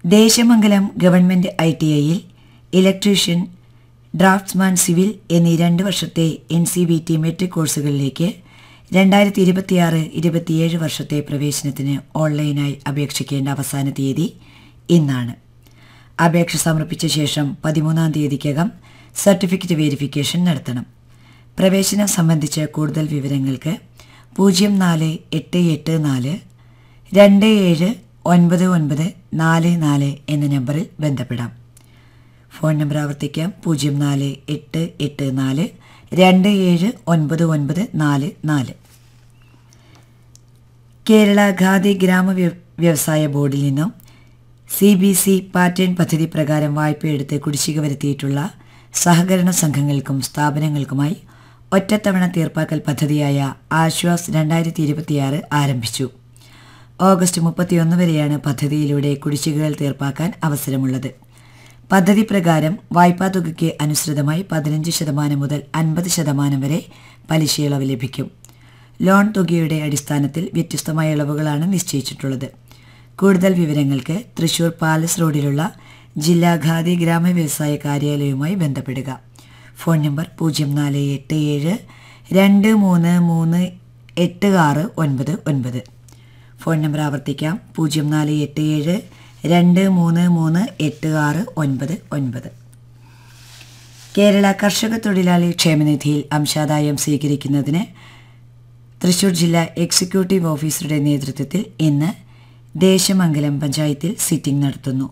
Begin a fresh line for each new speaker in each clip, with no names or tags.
Desamangalam government I T ഐയിൽ electrician draftsman civil എന്നീ രണ്ട് വർഷത്തെ N C B T metric കോഴ്സുകളിലേക്ക് രണ്ടായിരത്തി ഇരുപത്തിയാറ് ഇരുപത്തിയേഴ് വർഷത്തെ പ്രവേശനത്തിന് ഓൺലൈനായി അപേക്ഷിക്കേണ്ട അവസാന തീയതി ഇന്നാണ് അപേക്ഷ സമർപ്പിച്ച ശേഷം പതിമൂന്നാം തീയതിക്കകം സർട്ടിഫിക്കറ്റ് വെരിഫിക്കേഷൻ നടത്തണം പ്രവേശനം സംബന്ധിച്ച കൂടുതൽ വിവരങ്ങൾക്ക് പൂജ്യം നാല് എട്ട് എട്ട് നാല് രണ്ട് ഏഴ് ഒൻപത് ഒൻപത് നാല് നാല് എന്ന നമ്പറിൽ ബന്ധപ്പെടാം ഫോൺ നമ്പർ ആവർത്തിക്കാം പൂജ്യം നാല് എട്ട് എട്ട് നാല് രണ്ട് ഏഴ് ഒൻപത് ഒൻപത് നാല് നാല് കേരള ഖാദി ഗ്രാമ വ്യ- വ്യവസായ ബോർഡിൽ നിന്നും സി ബി സി പാറ്റേൺ പദ്ധതി പ്രകാരം വായ്പയെടുത്ത് കുടിശ്ശിക വരുത്തിയിട്ടുള്ള സഹകരണ സംഘങ്ങൾക്കും സ്ഥാപനങ്ങൾക്കുമായി ഒറ്റത്തവണ തീർപ്പാക്കൽ പദ്ധതിയായ ആശ്വാസ് രണ്ടായിരത്തി ഇരുപത്തിയാറ് ആരംഭിച്ചു ഓഗസ്റ്റ് മുപ്പത്തിയൊന്ന് വരെയാണ് പദ്ധതിയിലൂടെ കുടിശ്ശികകൾ തീർപ്പാക്കാൻ അവസരമുള്ളത് പദ്ധതി പ്രകാരം വായ്പാ തുകയ്ക്ക് അനുസൃതമായി പതിനഞ്ച് ശതമാനം മുതൽ അൻപത് ശതമാനം വരെ പലിശയിളവ് ലഭിക്കും ലോൺ തുകയുടെ അടിസ്ഥാനത്തിൽ വ്യത്യസ്തമായ ഇളവുകളാണ് നിശ്ചയിച്ചിട്ടുള്ളത് കൂടുതൽ വിവരങ്ങൾക്ക് തൃശൂർ പാലസ് റോഡിലുള്ള ജില്ലാ ഖാദി ഗ്രാമ വ്യവസായ കാര്യാലയവുമായി ബന്ധപ്പെടുക ഫോൺ നമ്പർ പൂജ്യം നാല് എട്ട് ഏഴ് രണ്ട് മൂന്ന് മൂന്ന് എട്ട് ആറ് ഒൻപത് ഒൻപത് ഫോൺ നമ്പർ ആവർത്തിക്കാം പൂജ്യം നാല് എട്ട് ഏഴ് രണ്ട് മൂന്ന് മൂന്ന് എട്ട് ആറ് ഒൻപത് ഒൻപത് കേരള കർഷക തൊഴിലാളി ക്ഷേമനിധിയിൽ അംശാദായം സ്വീകരിക്കുന്നതിന് തൃശൂർ ജില്ലാ എക്സിക്യൂട്ടീവ് ഓഫീസറുടെ നേതൃത്വത്തിൽ ഇന്ന് ദേശമംഗലം പഞ്ചായത്തിൽ സിറ്റിംഗ് നടത്തുന്നു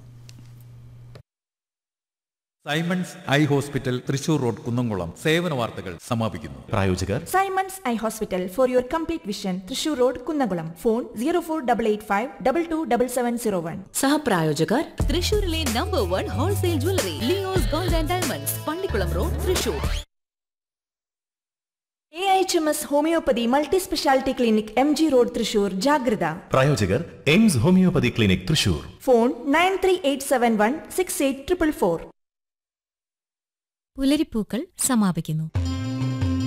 Simons eye hospital Thrissur road Kunnamkulam സേവന വാർത്തകൾ സമാപിക്കുന്നു
പ്രായോജകർ
Simons eye hospital for your complete vision Thrissur road Kunnamkulam phone zero four double eight five double two double seven zero one
സഹപ്രായോജകർ തൃശൂരിലെ number one wholesale jewellery Leo's gold and diamonds Pallikulam road Thrissur
A H M S homoeopathy multi speciality clinic M G road Thrissur ജാഗ്രത
പ്രായോജകർ Aims homoeopathy clinic Thrissur
phone nine three eight seven one six eight triple four
പുലരിപ്പൂക്കൾ സമാപിക്കുന്നു